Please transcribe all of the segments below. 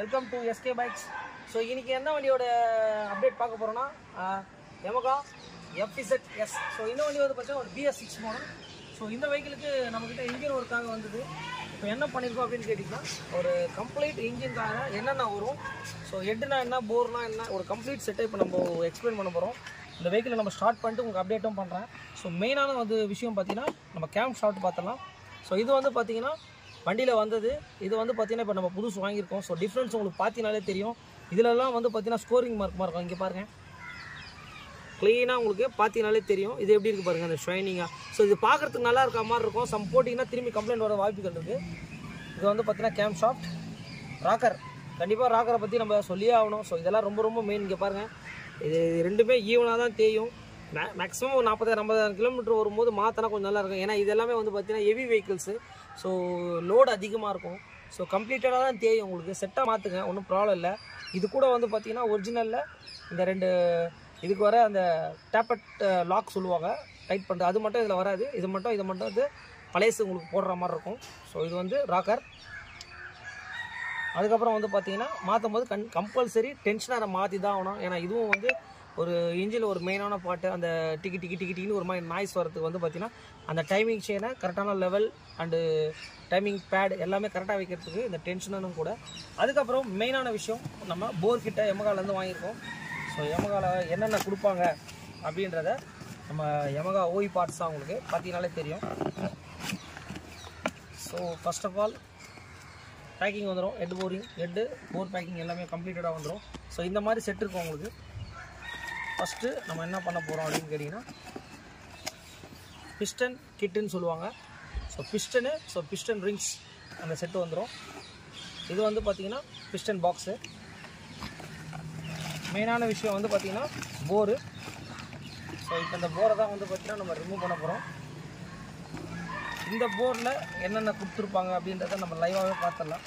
welcome to SK bikes so இன்னைக்கு என்ன வண்டியோட அப்டேட் பார்க்க போகிறோன்னா எமகா எஃப்இசட் எஸ் ஸோ இந்த வண்டி வந்து பார்த்தீங்கன்னா ஒரு பிஎஸ் சிக்ஸ் மாடல் ஸோ இந்த வெஹிக்கிளுக்கு நம்மக்கிட்ட இன்ஜின் ஒர்க்காக வந்தது இப்போ என்ன பண்ணியிருக்கோம் அப்படின்னு கேட்டிங்கன்னா ஒரு கம்ப்ளீட் இன்ஜின்காக என்னென்ன வரும் ஸோ ஹெட்னா என்ன போர்னா என்ன ஒரு கம்ப்ளீட் செட்டை இப்போ நம்ம எக்ஸ்பிளைன் பண்ண போகிறோம் இந்த வெஹிக்கிளை நம்ம ஸ்டார்ட் பண்ணிட்டு உங்களுக்கு அப்டேட்டும் பண்ணுறேன் ஸோ மெயினான வந்து விஷயம் பார்த்தீங்கன்னா நம்ம கேம்ப் ஷாட் பார்த்தலாம் ஸோ இது வந்து பார்த்தீங்கன்னா வண்டியில் வந்தது இது வந்து பார்த்தீங்கன்னா இப்போ நம்ம புதுசு வாங்கியிருக்கோம் ஸோ டிஃப்ரென்ஸ் உங்களுக்கு பார்த்தீங்கனாலே தெரியும் இதிலலாம் வந்து பார்த்தீங்கன்னா ஸ்கோரிங் மார்க் மார்க் இங்கே பாருங்கள் க்ளீனாக உங்களுக்கு பார்த்தீங்கனாலே தெரியும் இது எப்படி இருக்குது பாருங்கள் அந்த ஷைனிங்காக ஸோ இது பார்க்குறதுக்கு நல்லா இருக்க மாதிரி இருக்கும் சம் போட்டிங்கன்னா திரும்பி கம்ப்ளைண்ட் வர வாய்ப்புகள் இருக்குது இது வந்து பார்த்தீங்கன்னா கேம் ஷாஃப்ட் ராக்கர் கண்டிப்பாக ராக்கரை பற்றி நம்ம சொல்லியே ஆகணும் ஸோ இதெல்லாம் ரொம்ப ரொம்ப மெயின் இங்கே பாருங்கள் இது இது ரெண்டுமே ஈவனாக தான் தேயும் மே மேக்ஸிமம் ஒரு நாற்பதாயிரம் ஐம்பதாயிரம் கிலோமீட்டர் வரும்போது மாற்றினா கொஞ்சம் நல்லா இருக்கும் ஏன்னா இது எல்லாமே வந்து பார்த்தீங்கன்னா ஹெவி வெஹிக்கிள்ஸு ஸோ லோடு அதிகமாக இருக்கும் ஸோ கம்ப்ளீட்டடாக தான் தேயும் உங்களுக்கு செட்டாக மாற்றுங்க ஒன்றும் ப்ராப்ளம் இல்லை இது கூட வந்து பார்த்தீங்கன்னா ஒரிஜினலில் இந்த ரெண்டு இதுக்கு வர அந்த டேப்பட் லாக் சொல்லுவாங்க டைட் பண்ணுறது அது மட்டும் இதில் வராது இது மட்டும் இது மட்டும் வந்து பழையசு உங்களுக்கு போடுற மாதிரி இருக்கும் ஸோ இது வந்து ராக்கர் அதுக்கப்புறம் வந்து பார்த்தீங்கன்னா மாற்றும் போது கண் கம்பல்சரி டென்ஷனாக மாற்றி தான் ஆகணும் ஏன்னா இதுவும் வந்து ஒரு இன்ஜினில் ஒரு மெயினான பாட்டு அந்த டிக்கி டிக்கி டிக்கி டிக்கின்னு ஒரு மாதிரி நாய்ஸ் வரதுக்கு வந்து பார்த்தீங்கன்னா அந்த டைமிங் செயினை கரெக்டான லெவல் அண்டு டைமிங் பேட் எல்லாமே கரெக்டாக வைக்கிறதுக்கு இந்த டென்ஷனும் கூட அதுக்கப்புறம் மெயினான விஷயம் நம்ம போர் கிட்ட எமகாலேருந்து வாங்கியிருக்கோம் ஸோ எமகாவில் என்னென்ன கொடுப்பாங்க அப்படின்றத நம்ம எமகா ஓய் பார்ட்ஸ் தான் உங்களுக்கு பார்த்தீங்கனாலே தெரியும் so first of all packing வந்துடும் head boring head bore packing எல்லாமே கம்ப்ளீட்டடாக வந்துடும் ஸோ இந்த மாதிரி செட் இருக்கும் உங்களுக்கு ஃபஸ்ட்டு நம்ம என்ன பண்ண போகிறோம் அப்படின்னு கேட்டிங்கன்னா பிஸ்டன் கிட்டுன்னு சொல்லுவாங்க so piston so piston rings அந்த செட்டு வந்துடும் இது வந்து பார்த்திங்கன்னா பிஸ்டன் பாக்ஸு மெயினான விஷயம் வந்து பார்த்திங்கன்னா போரு ஸோ இப்போ இந்த போரை தான் வந்து பார்த்திங்கன்னா நம்ம ரிமூவ் பண்ண போகிறோம் இந்த போர்டில் என்னென்ன கொடுத்துருப்பாங்க அப்படின்றத நம்ம லைவாகவே பார்த்துடலாம்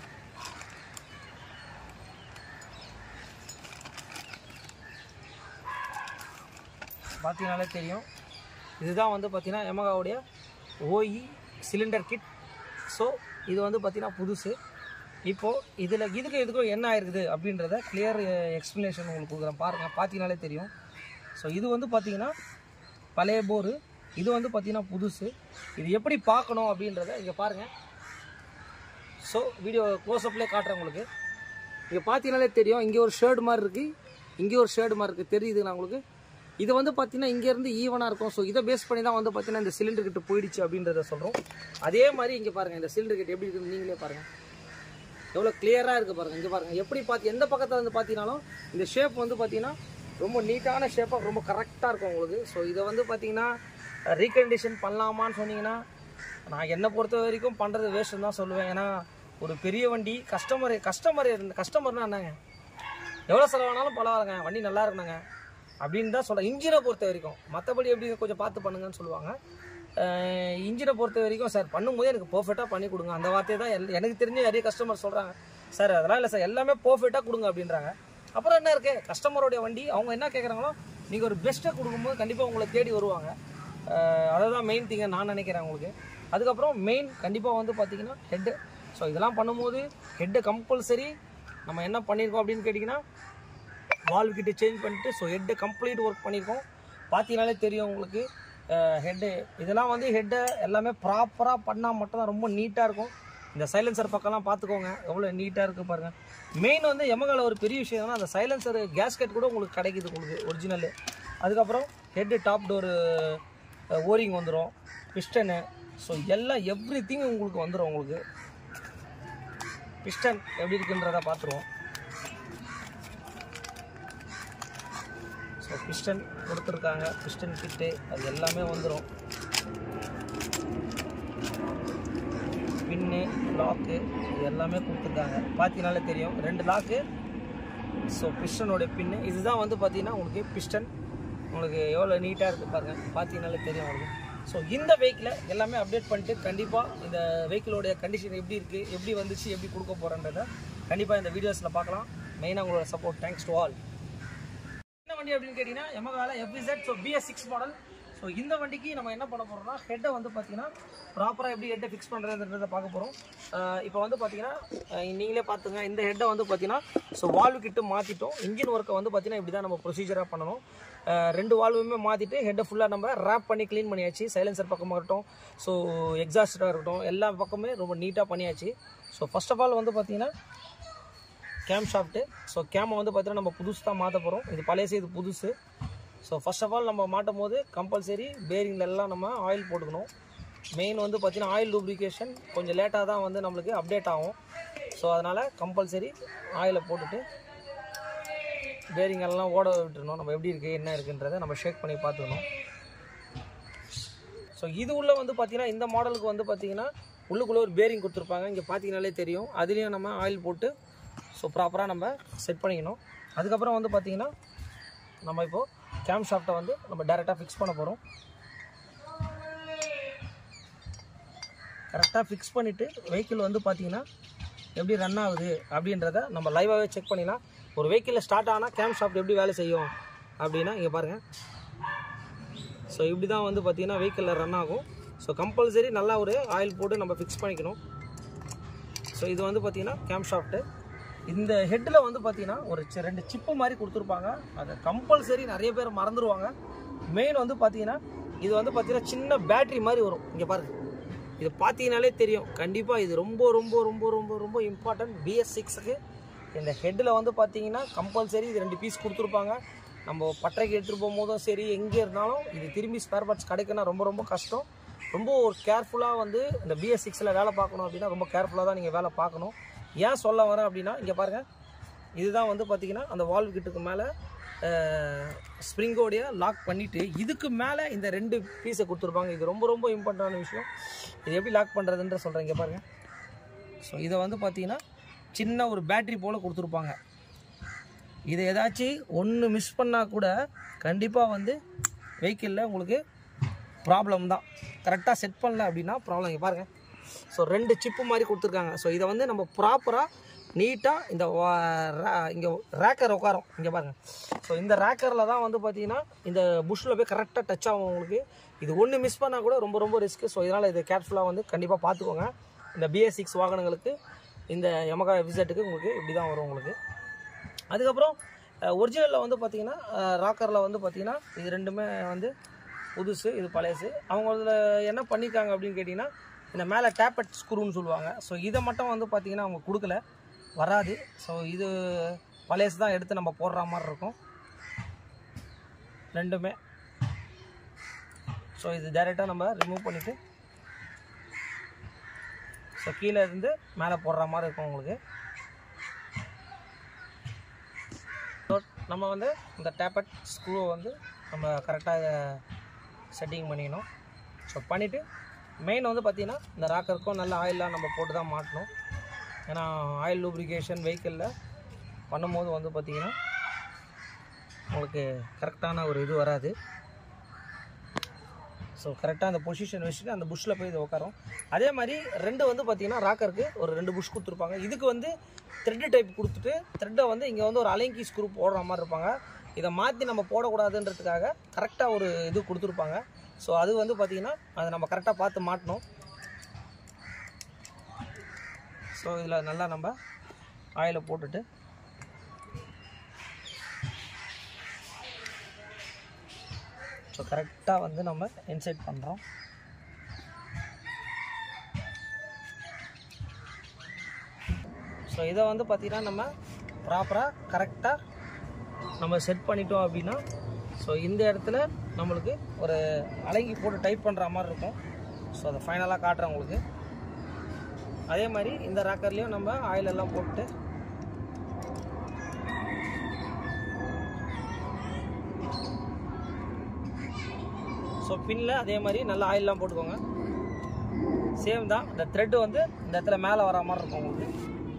பார்த்தீங்கனாலே தெரியும் இதுதான் வந்து பார்த்தீங்கன்னா எமகாவுடைய ஓஇ சிலிண்டர் கிட் ஸோ இது வந்து பார்த்தீங்கன்னா புதுசு இப்போது இதில் இதுக்கு இதுக்கும் என்ன ஆயிருக்குது அப்படின்றத கிளியர் எக்ஸ்ப்ளனேஷன் உங்களுக்கு கொடுக்குறேன் பாருங்கள் பார்த்தீங்கனாலே தெரியும் ஸோ இது வந்து பார்த்தீங்கன்னா பழைய போரு இது வந்து பார்த்தீங்கன்னா புதுசு இது எப்படி பார்க்கணும் அப்படின்றத இங்கே பாருங்கள் ஸோ வீடியோ க்ளோஸ்அப்லேயே காட்டுறேன் உங்களுக்கு இங்கே பார்த்தீங்கனாலே தெரியும் இங்கே ஒரு ஷேர்டு மாதிரி இருக்குது இங்கே ஒரு ஷேர்டு மாதிரி இருக்குது தெரியுதுங்களா உங்களுக்கு இது வந்து பார்த்தீங்கன்னா இங்கேருந்து ஈவனாக இருக்கும் ஸோ இதை பேஸ் பண்ணி தான் வந்து பார்த்தீங்கன்னா இந்த சிலிண்டர் கிட்ட போயிடுச்சு அப்படின்றத சொல்கிறோம் அதே மாதிரி இங்கே பாருங்கள் இந்த சிலிண்டர் கிட்ட எப்படி இருக்குன்னு நீங்களே பாருங்கள் எவ்வளோ கிளியராக இருக்குது பாருங்கள் இங்கே பாருங்கள் எப்படி பார்த்து எந்த பக்கத்தில் வந்து பார்த்தீங்கன்னாலும் இந்த ஷேப் வந்து பார்த்தீங்கன்னா ரொம்ப நீட்டான ஷேப்பாக ரொம்ப கரெக்டாக இருக்கும் உங்களுக்கு ஸோ இதை வந்து பார்த்தீங்கன்னா ரீகண்டிஷன் பண்ணலாமான்னு சொன்னீங்கன்னா நான் என்னை பொறுத்த வரைக்கும் பண்ணுறது வேஸ்ட்டுன்னு தான் சொல்லுவேன் ஏன்னா ஒரு பெரிய வண்டி கஸ்டமர் கஸ்டமர் கஸ்டமர்னா என்னங்க எவ்வளோ செலவானாலும் பரவாயில்லங்க வண்டி நல்லா இருக்குங்க அப்படின்னு தான் சொல்கிறேன் இன்ஜினை பொறுத்த வரைக்கும் மற்றபடி எப்படி கொஞ்சம் பார்த்து பண்ணுங்கன்னு சொல்லுவாங்க இன்ஜினை பொறுத்த வரைக்கும் சார் பண்ணும்போது எனக்கு பர்ஃபெக்டாக பண்ணி கொடுங்க அந்த வார்த்தையை தான் எல் எனக்கு தெரிஞ்ச நிறைய கஸ்டமர் சொல்கிறாங்க சார் அதெல்லாம் இல்லை சார் எல்லாமே பர்ஃபெக்டாக கொடுங்க அப்படின்றாங்க அப்புறம் என்ன இருக்குது கஸ்டமருடைய வண்டி அவங்க என்ன கேட்குறாங்களோ நீங்கள் ஒரு பெஸ்ட்டை கொடுக்கும்போது கண்டிப்பாக உங்களை தேடி வருவாங்க அதை தான் மெயின் திங்கை நான் நினைக்கிறேன் உங்களுக்கு அதுக்கப்புறம் மெயின் கண்டிப்பாக வந்து பார்த்தீங்கன்னா ஹெட்டு ஸோ இதெல்லாம் பண்ணும்போது ஹெட்டு கம்பல்சரி நம்ம என்ன பண்ணியிருக்கோம் அப்படின்னு கேட்டிங்கன்னா வால்வ் கிட்ட சேஞ்ச் பண்ணிட்டு ஸோ ஹெட்டு கம்ப்ளீட் ஒர்க் பண்ணியிருக்கோம் பார்த்தீங்கனாலே தெரியும் உங்களுக்கு ஹெட்டு இதெல்லாம் வந்து ஹெட்டை எல்லாமே ப்ராப்பராக பண்ணால் மட்டும்தான் ரொம்ப நீட்டாக இருக்கும் இந்த சைலன்சர் பக்கம்லாம் பார்த்துக்கோங்க எவ்வளோ நீட்டாக இருக்குது பாருங்கள் மெயின் வந்து எமகால ஒரு பெரிய விஷயம் என்னன்னா அந்த சைலன்சர் கேஸ்கெட் கூட உங்களுக்கு கிடைக்குது உங்களுக்கு ஒரிஜினலு அதுக்கப்புறம் ஹெட்டு டாப் டோரு ஓரிங் வந்துடும் பிஸ்டனு ஸோ எல்லாம் எவ்ரி திங் உங்களுக்கு வந்துடும் உங்களுக்கு பிஸ்டன் எப்படி இருக்குன்றத பார்த்துருவோம் ஸோ பிஸ்டன் கொடுத்துருக்காங்க பிஸ்டன் கிட்டு அது எல்லாமே வந்துடும் பின்னு லாக்கு இது எல்லாமே கொடுத்துருக்காங்க பார்த்தீங்கனாலே தெரியும் ரெண்டு லாக்கு ஸோ பிஸ்டனோட பின்னு இதுதான் வந்து பார்த்தீங்கன்னா உங்களுக்கு பிஸ்டன் உங்களுக்கு எவ்வளோ நீட்டாக இருக்குது பாருங்கள் பார்த்தீங்கனாலே தெரியும் உங்களுக்கு ஸோ இந்த வெஹிக்கிளை எல்லாமே அப்டேட் பண்ணிட்டு கண்டிப்பாக இந்த வெஹிக்கிளோடைய கண்டிஷன் எப்படி இருக்குது எப்படி வந்துச்சு எப்படி கொடுக்க போகிறேன்றதை கண்டிப்பாக இந்த வீடியோஸில் பார்க்கலாம் மெயினாக உங்களோட சப்போர்ட் தேங்க்ஸ் டு ஆல் என்ன வண்டி அப்படின்னு கேட்டிங்கன்னா எமகால எஃபிசெட் so BS six model so இந்த வண்டிக்கு நம்ம என்ன பண்ண போகிறோம்னா ஹெட்டை வந்து பார்த்தீங்கன்னா ப்ராப்பராக எப்படி ஹெட்டை ஃபிக்ஸ் பண்ணுறதுன்றதை பார்க்க போகிறோம் இப்போ வந்து பார்த்தீங்கன்னா அஹ் நீங்களே பார்த்துங்க இந்த ஹெட்டை வந்து பார்த்தீங்கன்னா ஸோ வால்வு கிட்ட மாற்றிட்டோம் இன்ஜின் ஒர்க்கை வந்து பார்த்தீங்கன்னா இப்படி தான் நம்ம ப்ரொசீஜராக பண்ணணும் அஹ் ரெண்டு வால்வுமே மாற்றிட்டு ஹெட்டை ஃபுல்லாக நம்ம ரேப் பண்ணி க்ளீன் பண்ணியாச்சு சைலன்சர் பக்கமாக இருக்கட்டும் ஸோ எக்ஸாஸ்டாக இருக்கட்டும் எல்லா பக்கமே ரொம்ப நீட்டாக பண்ணியாச்சு ஸோ ஃபர்ஸ்ட் ஆஃப் ஆல் வந்து பார்த்தீங்கன்னா கேம் ஷாஃப்ட்டு ஸோ கேமை வந்து பார்த்தீங்கன்னா நம்ம புதுசு தான் மாற்ற போகிறோம் இது பழையசு இது புதுசு ஸோ ஃபர்ஸ்ட் ஆஃப் ஆல் நம்ம மாட்டும் போது கம்பல்சரி பேரிங்ல எல்லாம் நம்ம ஆயில் போட்டுக்கணும் மெயின் வந்து பார்த்தீங்கன்னா ஆயில் லூப்ரிகேஷன் கொஞ்சம் லேட்டாக தான் வந்து நம்மளுக்கு அப்டேட் ஆகும் ஸோ அதனால் கம்பல்சரி ஆயிலை போட்டுட்டு பேரிங் எல்லாம் ஓட விட்டுருணும் நம்ம எப்படி இருக்குது என்ன இருக்குன்றதை நம்ம ஷேக் பண்ணி பார்த்துக்கணும் ஸோ இது உள்ள வந்து பார்த்தீங்கன்னா இந்த மாடலுக்கு வந்து பார்த்தீங்கன்னா உள்ளுக்குள்ளே ஒரு பேரிங் கொடுத்துருப்பாங்க இங்கே பார்த்தீங்கனாலே தெரியும் அதுலேயும் நம்ம ஆயில் போட்டு ஸோ ப்ராப்பராக நம்ம செட் பண்ணிக்கணும் அதுக்கப்புறம் வந்து பார்த்தீங்கன்னா நம்ம இப்போது கேம் ஷாஃப்ட்டை வந்து நம்ம டேரெக்டாக ஃபிக்ஸ் பண்ண போகிறோம் கரெக்டாக ஃபிக்ஸ் பண்ணிவிட்டு வெஹிக்கிள் வந்து பார்த்தீங்கன்னா எப்படி ரன் ஆகுது அப்படின்றத நம்ம லைவாகவே செக் பண்ணிடலாம் ஒரு வெஹிக்கிளில் ஸ்டார்ட் ஆனால் கேம் ஷாஃப்ட் எப்படி வேலை செய்யும் அப்படின்னா இங்கே பாருங்கள் ஸோ இப்படி தான் வந்து பார்த்தீங்கன்னா வெஹிக்கிளில் ரன் ஆகும் ஸோ கம்பல்சரி நல்லா ஒரு ஆயில் போட்டு நம்ம ஃபிக்ஸ் பண்ணிக்கணும் ஸோ இது வந்து பார்த்தீங்கன்னா கேம் ஷாஃப்ட்டு இந்த ஹெட்டில் வந்து பார்த்தீங்கன்னா ஒரு சி- ரெண்டு சிப்பு மாதிரி கொடுத்துருப்பாங்க அதை கம்பல்சரி நிறைய பேர் மறந்துடுவாங்க மெயின் வந்து பார்த்தீங்கன்னா இது வந்து பார்த்தீங்கன்னா சின்ன பேட்டரி மாதிரி வரும் இங்கே பாருங்க இது பார்த்தீங்கனாலே தெரியும் கண்டிப்பாக இது ரொம்ப ரொம்ப ரொம்ப ரொம்ப ரொம்ப இம்பார்ட்டன்ட் பிஎஸ் சிக்ஸுக்கு இந்த ஹெட்டில் வந்து பார்த்தீங்கன்னா கம்பல்சரி இது ரெண்டு பீஸ் கொடுத்துருப்பாங்க நம்ம பட்டறைக்கு எடுத்துகிட்டு போகும்போதும் சரி எங்கே இருந்தாலும் இது திரும்பி ஸ்பேர் பார்ட்ஸ் கிடைக்குன்னா ரொம்ப ரொம்ப கஷ்டம் ரொம்ப ஒரு கேர்ஃபுல்லாக வந்து இந்த பிஎஸ் சிக்ஸில் வேலை பார்க்கணும் அப்படின்னா ரொம்ப கேர்ஃபுல்லாக தான் நீங்கள் வேலை பார்க்கணும் ஏன் சொல்ல வரேன் அப்படின்னா இங்கே பாருங்கள் இதுதான் வந்து பார்த்தீங்கன்னா அந்த வால்வ் கிட்டுக்கு மேலே ஸ்ப்ரிங்கோடைய லாக் பண்ணிவிட்டு இதுக்கு மேலே இந்த ரெண்டு பீஸை கொடுத்துருப்பாங்க இது ரொம்ப ரொம்ப இம்பார்ட்டண்டான விஷயம் இது எப்படி லாக் பண்ணுறதுன்ற சொல்கிறேன் இங்கே பாருங்கள் ஸோ இதை வந்து பார்த்தீங்கன்னா சின்ன ஒரு பேட்டரி போல் கொடுத்துருப்பாங்க இதை ஏதாச்சும் ஒன்று மிஸ் பண்ணால் கூட கண்டிப்பாக வந்து வெஹிக்கிளில் உங்களுக்கு ப்ராப்ளம் தான் கரெக்டாக செட் பண்ணல அப்படின்னா ப்ராப்ளம் இங்கே பாருங்கள் ஸோ ரெண்டு சிப்பு மாதிரி கொடுத்துருக்காங்க ஸோ இதை வந்து நம்ம ப்ராப்பராக நீட்டாக இந்த இங்கே ரேக்கர் உட்காரும் இங்கே பாருங்கள் ஸோ இந்த ரேக்கரில் தான் வந்து பார்த்தீங்கன்னா இந்த புஷ்ஷில் போய் கரெக்டாக டச் ஆகும் உங்களுக்கு இது ஒன்று மிஸ் பண்ணால் கூட ரொம்ப ரொம்ப ரிஸ்க்கு ஸோ இதனால் இது கேர்ஃபுல்லாக வந்து கண்டிப்பாக பார்த்துக்கோங்க இந்த பிஎஸ் சிக்ஸ் வாகனங்களுக்கு இந்த யமகா விசட்டுக்கு உங்களுக்கு இப்படி தான் வரும் உங்களுக்கு அதுக்கப்புறம் ஒரிஜினலில் வந்து பார்த்தீங்கன்னா ராக்கரில் வந்து பார்த்தீங்கன்னா இது ரெண்டுமே வந்து புதுசு இது பழையசு அவங்க இதில் என்ன பண்ணியிருக்காங்க அப்படின்னு கேட்டிங்கன்னா இந்த மேலே டேப்பட் ஸ்க்ரூன்னு சொல்லுவாங்க ஸோ இதை மட்டும் வந்து பார்த்தீங்கன்னா அவங்க கொடுக்கல வராது ஸோ இது பழையசு தான் எடுத்து நம்ம போடுற மாதிரி இருக்கும் ரெண்டுமே ஸோ இது டைரெக்டாக நம்ம ரிமூவ் பண்ணிவிட்டு ஸோ கீழே இருந்து மேலே போடுற மாதிரி இருக்கும் உங்களுக்கு ஸோ நம்ம வந்து இந்த டேப்பட் ஸ்க்ரூவை வந்து நம்ம கரெக்டாக செட்டிங் பண்ணிக்கணும் ஸோ பண்ணிவிட்டு மெயின் வந்து பார்த்திங்கன்னா இந்த ராக்கருக்கும் நல்ல ஆயிலெலாம் நம்ம போட்டு தான் மாட்டணும் ஏன்னா ஆயில் லூப்ரிகேஷன் வெஹிக்கிளில் பண்ணும்போது வந்து பார்த்திங்கன்னா உங்களுக்கு கரெக்டான ஒரு இது வராது ஸோ கரெக்டாக அந்த பொசிஷன் வச்சுட்டு அந்த புஷ்ஷில் போய் இது உட்காரும் அதே மாதிரி ரெண்டு வந்து பார்த்தீங்கன்னா ராக்கருக்கு ஒரு ரெண்டு புஷ் கொடுத்துருப்பாங்க இதுக்கு வந்து த்ரெட்டு டைப் கொடுத்துட்டு த்ரெட்டை வந்து இங்கே வந்து ஒரு அலங்கி ஸ்க்ரூ போடுற மாதிரி இருப்பாங்க இதை மாற்றி நம்ம போடக்கூடாதுன்றதுக்காக கரெக்டாக ஒரு இது கொடுத்துருப்பாங்க ஸோ அது வந்து பார்த்திங்கன்னா அதை நம்ம கரெக்டாக பார்த்து மாட்டணும் ஸோ இதில் நல்லா நம்ம ஆயிலை போட்டுட்டு ஸோ கரெக்டாக வந்து நம்ம இன்சைட் பண்ணுறோம் ஸோ இதை வந்து பார்த்திங்கன்னா நம்ம ப்ராப்பராக கரெக்டாக நம்ம செட் பண்ணிட்டோம் அப்படின்னா ஸோ இந்த இடத்துல நம்மளுக்கு ஒரு அலங்கி போட்டு டைப் பண்ணுற மாதிரி இருக்கும் ஸோ அதை ஃபைனலாக காட்டுறேன் உங்களுக்கு அதே மாதிரி இந்த ராக்கர்லேயும் நம்ம ஆயில் எல்லாம் போட்டு ஸோ பின்னில் அதே மாதிரி நல்லா ஆயிலெலாம் போட்டுக்கோங்க சேம் தான் இந்த த்ரெட்டு வந்து இந்த இடத்துல மேலே வர மாதிரி இருக்கும் உங்களுக்கு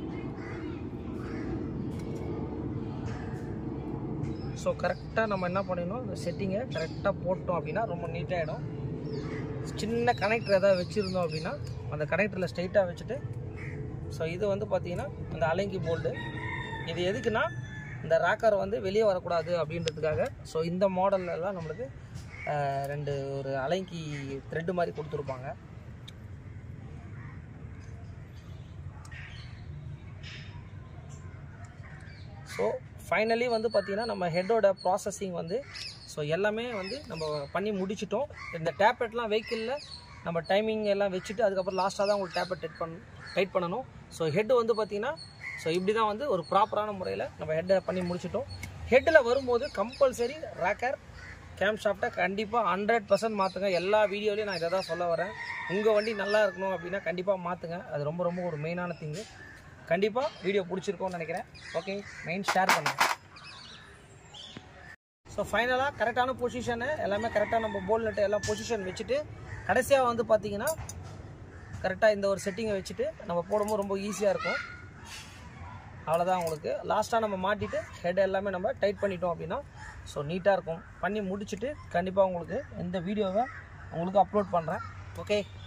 ஸோ கரெக்டாக நம்ம என்ன பண்ணிடணும் இந்த செட்டிங்கை கரெக்டாக போட்டோம் அப்படின்னா ரொம்ப நீட்டாகிடும் சின்ன கனெக்டர் எதாவது வச்சுருந்தோம் அப்படின்னா அந்த கனெக்டரில் ஸ்ட்ரைட்டாக வச்சுட்டு ஸோ இது வந்து பார்த்தீங்கன்னா இந்த அலங்கி போல்டு இது எதுக்குன்னா இந்த ராக்கர் வந்து வெளியே வரக்கூடாது அப்படின்றதுக்காக ஸோ இந்த மாடல்லலாம் நம்மளுக்கு அஹ், ரெண்டு ஒரு அலைங்கி த்ரெட்டு மாதிரி கொடுத்துருப்பாங்க ஸோ ஃபைனலி வந்து பார்த்தீங்கன்னா நம்ம ஹெட்டோட ப்ராசஸிங் வந்து ஸோ எல்லாமே வந்து நம்ம பண்ணி முடிச்சிட்டோம் இந்த டேப்லெட்லாம் வெஹிக்கிளில் நம்ம டைமிங் எல்லாம் வச்சுட்டு அதுக்கப்புறம் லாஸ்ட்டாக தான் உங்களுக்கு டேப்லெட் டைட் பண்ண டைட் பண்ணணும் ஸோ ஹெட் வந்து பார்த்தீங்கன்னா ஸோ இப்படி தான் வந்து ஒரு ப்ராப்பரான முறையில் நம்ம ஹெட்டை பண்ணி முடிச்சிட்டோம் ஹெட்டில் வரும்போது கம்பல்சரி ரேக்கர் கேம் ஷாஃப்ட்டை கண்டிப்பாக ஹண்ட்ரட் பர்சன்ட் மாற்றுங்க எல்லா வீடியோலையும் நான் இதை தான் சொல்ல வரேன் உங்கள் வண்டி நல்லா இருக்கணும் அப்படின்னா கண்டிப்பாக மாற்றுங்க அது ரொம்ப ரொம்ப ஒரு மெயினான திங்கு கண்டிப்பாக வீடியோ பிடிச்சிருக்கோன்னு நினைக்கிறேன் ஓகே மெயின் ஷேர் பண்ணுங்கள் ஸோ ஃபைனலாக கரெக்டான பொசிஷனை எல்லாமே கரெக்டாக நம்ம போல் நட்டு எல்லாம் பொசிஷன் வச்சுட்டு கடைசியாக வந்து பார்த்தீங்கன்னா கரெக்டாக இந்த ஒரு செட்டிங்கை வச்சுட்டு நம்ம போடும்போது ரொம்ப ஈஸியாக இருக்கும் அவ்வளோதான் உங்களுக்கு லாஸ்ட்டாக நம்ம மாட்டிட்டு ஹெட் எல்லாமே நம்ம டைட் பண்ணிட்டோம் அப்படின்னா ஸோ நீட்டாக இருக்கும் பண்ணி முடிச்சுட்டு கண்டிப்பாக உங்களுக்கு இந்த வீடியோவை உங்களுக்கு அப்லோட் பண்ணுறேன் ஓகே